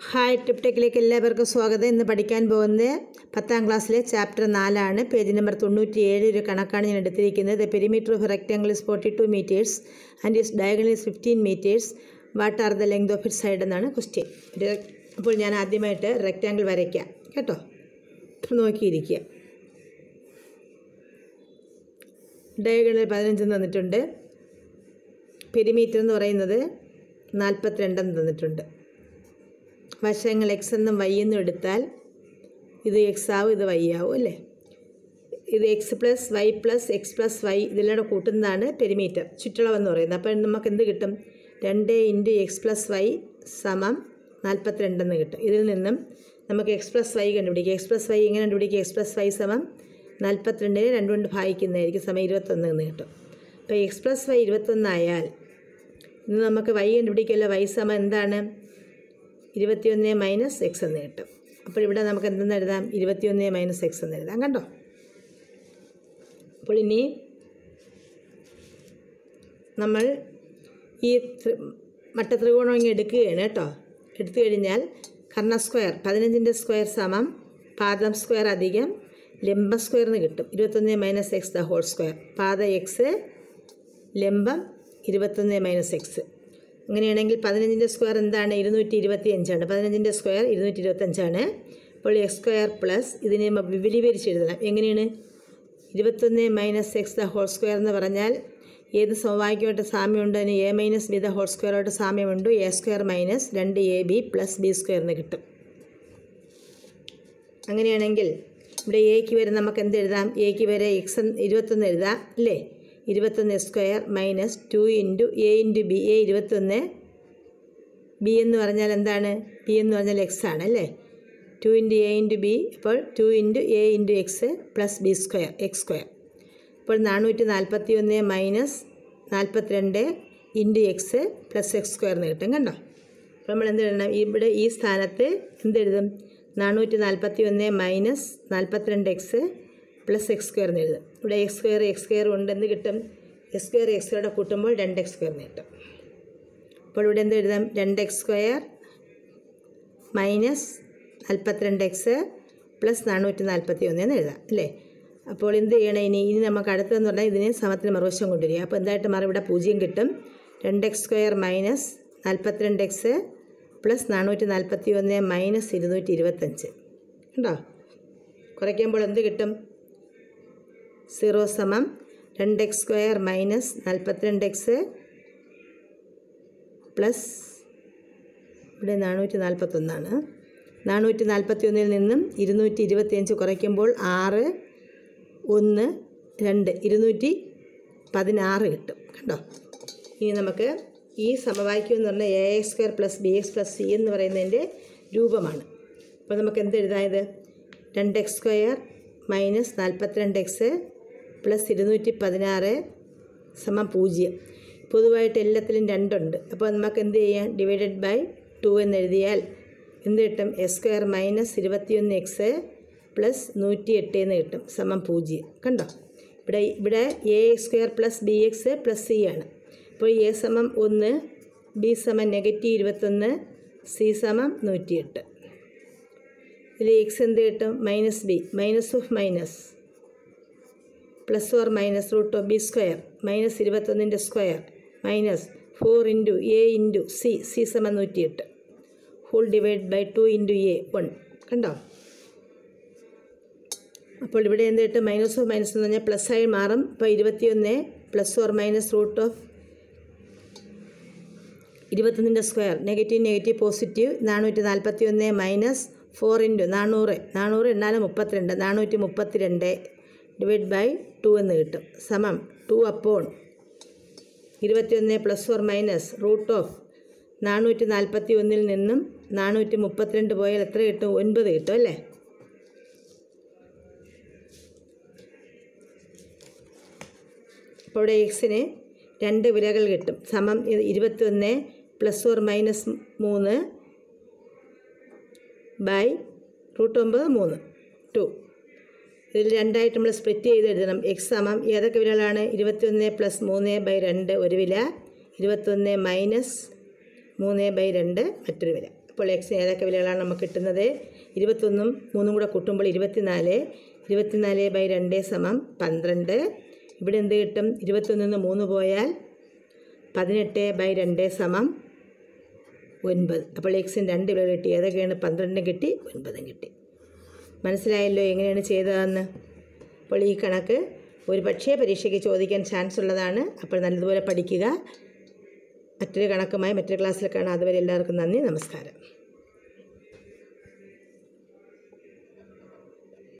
hi ടിപ്ടെക്കിലേക്ക് എല്ലാവർക്കും സ്വാഗതം ഇന്ന് പഠിക്കാൻ പോകുന്നത് പത്താം ക്ലാസ്സിലെ ചാപ്റ്റർ നാലാണ് പേജ് നമ്പർ തൊണ്ണൂറ്റി ഏഴ് ഒരു കണക്കാണ് ഞാൻ എടുത്തിരിക്കുന്നത് the perimeter of rectangle is forty two metres and is diagonal is fifteen metres what are the length of it side എന്നാണ് ക്വസ്റ്റ്യൻ അപ്പോൾ ഞാൻ ആദ്യമായിട്ട് റെക്റ്റാങ്കിൾ വരയ്ക്കാം കേട്ടോ നോക്കിയിരിക്കുക ഡയഗണൽ പതിനഞ്ച് തന്നിട്ടുണ്ട് പെരിമീറ്റർ എന്ന് പറയുന്നത് നാൽപ്പത്തിരണ്ടെന്ന് തന്നിട്ടുണ്ട് വശങ്ങൾ എക്സ് എന്നും വൈ എന്നും എടുത്താൽ ഇത് എക്സ് ആവും ഇത് വൈ ആവും അല്ലേ ഇത് x plus y plus x plus y ഇതിലൂടെ കൂട്ടുന്നതാണ് പെരിമീറ്റർ ചുറ്റളവെന്ന് പറയുന്നത് അപ്പോൾ നമുക്ക് എന്ത് കിട്ടും രണ്ട് ഇൻറ്റു എക്സ് പ്ലസ് വൈ സമം നാൽപ്പത്തിരണ്ടെന്ന് കിട്ടും ഇതിൽ നിന്നും നമുക്ക് എക്സ് പ്ലസ് വൈ കണ്ടുപിടിക്കുക എക്സ് പ്ലസ് വൈ എങ്ങനെ കണ്ടുപിടിക്കുക എക്സ് പ്ലസ് വൈ സമം നാൽപ്പത്തിരണ്ടിന് രണ്ട് കൊണ്ട് ഭാഗിക്കുന്നതായിരിക്കും സമയം ഇരുപത്തൊന്ന് എന്ന് കിട്ടും അപ്പോൾ എക്സ് പ്ലസ് വൈ ഇരുപത്തൊന്നായാൽ ഇന്ന് നമുക്ക് വൈ കണ്ടുപിടിക്കുമല്ലോ വൈ സമം എന്താണ് ഇരുപത്തിയൊന്ന് മൈനസ് എക്സ് എന്ന് കിട്ടും അപ്പോൾ ഇവിടെ നമുക്ക് എന്തെന്ന് എഴുതാം ഇരുപത്തിയൊന്ന് മൈനസ് എക്സ് എന്ന് എഴുതാം കണ്ടോ അപ്പോൾ ഇനി നമ്മൾ ഈ ത്രി- മട്ടത്രികോണം ഇങ്ങനെ എടുക്കുകയാണ് കേട്ടോ എടുത്തു കഴിഞ്ഞാൽ കർണ സ്ക്വയർ പതിനഞ്ചിൻ്റെ സ്ക്വയർ സമം പാദം സ്ക്വയർ അധികം ലംബ സ്ക്വയർ എന്ന് കിട്ടും ഇരുപത്തൊന്ന് minus x the whole square പാദ എക്സ് ലംബം ഇരുപത്തൊന്ന് മൈനസ് എക്സ് അങ്ങനെയാണെങ്കിൽ പതിനഞ്ചിൻ്റെ സ്ക്വയർ എന്താണ് ഇരുന്നൂറ്റി ഇരുപത്തി അഞ്ചാണ് പതിനഞ്ചിൻ്റെ സ്ക്വയർ ഇരുന്നൂറ്റി ഇരുപത്തഞ്ചാണ് അപ്പോൾ എക്സ് സ്ക്വയർ പ്ലസ് ഇതിനെ മ- വിപുലീകരിച്ച് എഴുതണം എങ്ങനെയാണ് ഇരുപത്തൊന്ന് minus x the whole square എന്ന് പറഞ്ഞാൽ ഏത് സമവാക്യമായിട്ട് സാമ്യമുണ്ട് അതിന് എ മൈനസ് ബി ദ ഹോൾ സ്ക്വയറായിട്ട് സാമ്യമുണ്ട് എ സ്ക്വയർ മൈനസ് രണ്ട് a b plus b square എന്ന് കിട്ടും അങ്ങനെയാണെങ്കിൽ ഇവിടെ എക്ക് വരെ നമുക്ക് എന്ത് എഴുതാം എക്ക് വരെ എക്സ് ഇരുപത്തൊന്ന് എഴുതാം അല്ലേ ഇരുപത്തൊന്ന് square minus two into a into b a ഇരുപത്തൊന്ന് ബി എന്ന് പറഞ്ഞാൽ എന്താണ് ബി എന്ന് പറഞ്ഞാൽ എക്സ് ആണ് അല്ലേ two into a into b അപ്പോൾ two into a into x plus b square x square അപ്പോൾ നാനൂറ്റി നാൽപ്പത്തി ഒന്ന് മൈനസ് നാൽപ്പത്തിരണ്ട് into x plus x square എന്ന് കിട്ടും കണ്ടോ അപ്പോൾ നമ്മൾ എന്ത് എഴുതണം ഇവിടെ ഈ സ്ഥാനത്ത് എന്തെഴുതും നാനൂറ്റി നാൽപ്പത്തി ഒന്ന് മൈനസ് നാൽപ്പത്തിരണ്ട് എക്സ് പ്ലസ് എക്സ് സ്ക്വയർ എന്ന് എഴുതും ഇവിടെ എക്സ് സ്ക്വയർ എക്സ് സ്ക്വയർ ഉണ്ട് എന്ത് കിട്ടും എക്സ് സ്ക്വയർ എക്സ് സ്ക്വയറുടെ കൂട്ടുമ്പോൾ രണ്ട് എക്സ് സ്ക്വയർ എന്ന് കിട്ടും അപ്പോൾ ഇവിടെ എന്ത് എഴുതാം രണ്ട് എക്സ് സ്ക്വയർ മൈനസ് നാൽപ്പത്തിരണ്ട് എക്സ് പ്ലസ് നാനൂറ്റി നാൽപ്പത്തി ഒന്ന് എന്ന് എഴുതാം അല്ലേ അപ്പോൾ എന്ത് ചെയ്യണം ഇനി ഇനി നമുക്ക് അടുത്തതെന്ന് പറഞ്ഞാൽ ഇതിനെ സമത്തിന് മറുവശം കൊണ്ടുവരിക അപ്പോൾ എന്തായിട്ട് മാറി ഇവിടെ പൂജ്യം കിട്ടും രണ്ട് എക്സ് സ്ക്വയർ മൈനസ് നാൽപ്പത്തിരണ്ട് എക്സ് പ്ലസ് നാനൂറ്റി നാൽപ്പത്തി ഒന്ന് മൈനസ് ഇരുന്നൂറ്റി ഇരുപത്തഞ്ച് കണ്ടോ കുറയ്ക്കുമ്പോൾ എന്ത് കിട്ടും സീറോ സമം രണ്ട് എക്സ് സ്ക്വയർ മൈനസ് നാൽപ്പത്തിരണ്ട് എക്സ് പ്ലസ് ഇവിടെ നാനൂറ്റി നാൽപ്പത്തൊന്നാണ് നാനൂറ്റി നാൽപ്പത്തി ഒന്നിൽ നിന്നും ഇരുന്നൂറ്റി ഇരുപത്തിയഞ്ച് കുറയ്ക്കുമ്പോൾ ആറ് ഒന്ന് രണ്ട് ഇരുന്നൂറ്റി പതിനാറ് കിട്ടും കണ്ടോ ഇനി നമുക്ക് ഈ സമവാക്യം എന്ന് പറഞ്ഞാൽ a x square plus b x plus c എന്ന് പറയുന്നതിൻ്റെ രൂപമാണ് അപ്പോൾ നമുക്ക് എന്ത് എഴുതായത് രണ്ട് എക്സ് സ്ക്വയർ മൈനസ് നാൽപ്പത്തിരണ്ട് എക്സ് പ്ലസ് ഇരുന്നൂറ്റി പതിനാറ് സമം പൂജ്യം പൊതുവായിട്ട് എല്ലാത്തിലും രണ്ടുണ്ട് അപ്പോൾ നമുക്ക് എന്ത് ചെയ്യാം ഡിവൈഡഡ് ബൈ ടു എന്ന് എഴുതിയാൽ എന്ത് കിട്ടും എസ് സ്ക്വയർ മൈനസ് ഇരുപത്തിയൊന്ന് എക്സ് പ്ലസ് നൂറ്റി എട്ട് എന്ന് കിട്ടും സമം പൂജ്യം കണ്ടോ ഇവിടെ ഇവിടെ a x square plus b x plus c ആണ് അപ്പോൾ എ സമം ഒന്ന് ബി സമം നെഗറ്റീവ് ഇരുപത്തൊന്ന് സി സമം നൂറ്റിയെട്ട് ഇതിൽ എക്സ് എന്ത് കിട്ടും minus b minus of minus plus or minus root of b square minus ഇരുപത്തൊന്നിൻ്റെ square minus four into a into c c സമം നൂറ്റിയെട്ട് whole divide by two into a one കണ്ടോ അപ്പോൾ ഇവിടെ എന്ത് കിട്ടും മൈനസ് ഓഫ് മൈനസ് എന്ന് പറഞ്ഞാൽ പ്ലസ് ആയി മാറും ഇപ്പോൾ ഇരുപത്തിയൊന്ന് plus or minus root of ഇരുപത്തൊന്നിൻ്റെ സ്ക്വയർ നെഗറ്റീവ് നെഗറ്റീവ് പോസിറ്റീവ് നാനൂറ്റി നാൽപ്പത്തി ഒന്ന് മൈനസ് ഫോർ ഇൻറ്റു നാനൂറ് നാനൂറ് എന്നാലും മുപ്പത്തിരണ്ട് നാനൂറ്റി മുപ്പത്തിരണ്ട് ഡിവൈഡ് ബൈ ടു എന്ന് കിട്ടും സമം ടു അപ്പോൺ ഇരുപത്തിയൊന്ന് plus or minus root of നാനൂറ്റി നാൽപ്പത്തി ഒന്നിൽ നിന്നും നാനൂറ്റി മുപ്പത്തിരണ്ട് പോയാൽ എത്ര കിട്ടും ഒൻപത് കിട്ടും അല്ലേ അപ്പോൾ ഇവിടെ എക്സിന് രണ്ട് വിലകൾ കിട്ടും സമം ഇ- ഇരുപത്തിയൊന്ന് പ്ലസ് ഓർ മൈനസ് മൂന്ന് ബൈ റൂട്ട് ഒമ്പത് മൂന്ന് ടു ഇതിൽ രണ്ടായിട്ട് നമ്മൾ സ്പ്ലിറ്റ് ചെയ്ത് എഴുതണം എക്സ് സമം ഏതൊക്കെ വിലകളാണ് ഇരുപത്തിയൊന്ന് പ്ലസ് മൂന്ന് ബൈ രണ്ട് ഒരു വില ഇരുപത്തൊന്ന് മൈനസ് മൂന്ന് ബൈ രണ്ട് മറ്റൊരു വില ഇപ്പോൾ എക്സിന് ഏതൊക്കെ വിലകളാണ് നമുക്ക് കിട്ടുന്നത് ഇരുപത്തൊന്നും മൂന്നും കൂടെ കൂട്ടുമ്പോൾ ഇരുപത്തിനാല് ഇരുപത്തിനാല് ബൈ രണ്ട് സമം പന്ത്രണ്ട് ഇവിടെ എന്ത് കിട്ടും ഇരുപത്തൊന്നിൽ നിന്ന് മൂന്ന് പോയാൽ പതിനെട്ട് ബൈ രണ്ട് സമം ഒൻപത് അപ്പോൾ എക്സിന് രണ്ട് വില കിട്ടി ഏതൊക്കെയാണ് പന്ത്രണ്ടും കിട്ടി ഒൻപതും കിട്ടി മനസ്സിലായല്ലോ എങ്ങനെയാണ് ചെയ്തതെന്ന് അപ്പോൾ ഈ കണക്ക് ഒരു പക്ഷേ പരീക്ഷയ്ക്ക് ചോദിക്കാൻ ചാൻസ് ഉള്ളതാണ് അപ്പോൾ നല്ലതുപോലെ പഠിക്കുക മറ്റൊരു കണക്കുമായി മറ്റൊരു ക്ലാസ്സിൽ കാണാം അതുവരെ എല്ലാവർക്കും നന്ദി നമസ്കാരം